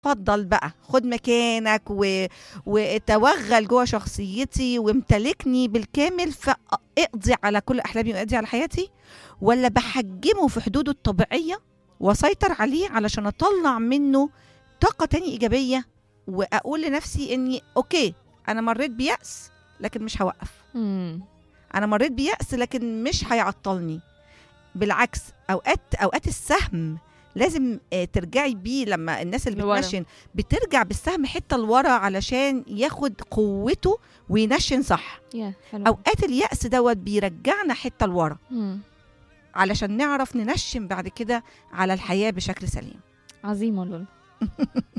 اتفضل بقى خد مكانك و... وتوغل جوه شخصيتي وامتلكني بالكامل فاقضي على كل احلامي واقضي على حياتي ولا بحجمه في حدوده الطبيعيه واسيطر عليه علشان اطلع منه طاقه تاني ايجابيه واقول لنفسي اني اوكي انا مريت بيأس لكن مش هوقف مم. انا مريت بيأس لكن مش هيعطلني بالعكس اوقات اوقات السهم لازم آه، ترجعي بيه لما الناس اللي لورا. بتنشن بترجع بالسهم حته لورا علشان ياخد قوته وينشن صح يا حلو اوقات اليأس دوت بيرجعنا حته لورا مم. علشان نعرف ننشن بعد كده على الحياه بشكل سليم عظيمة لول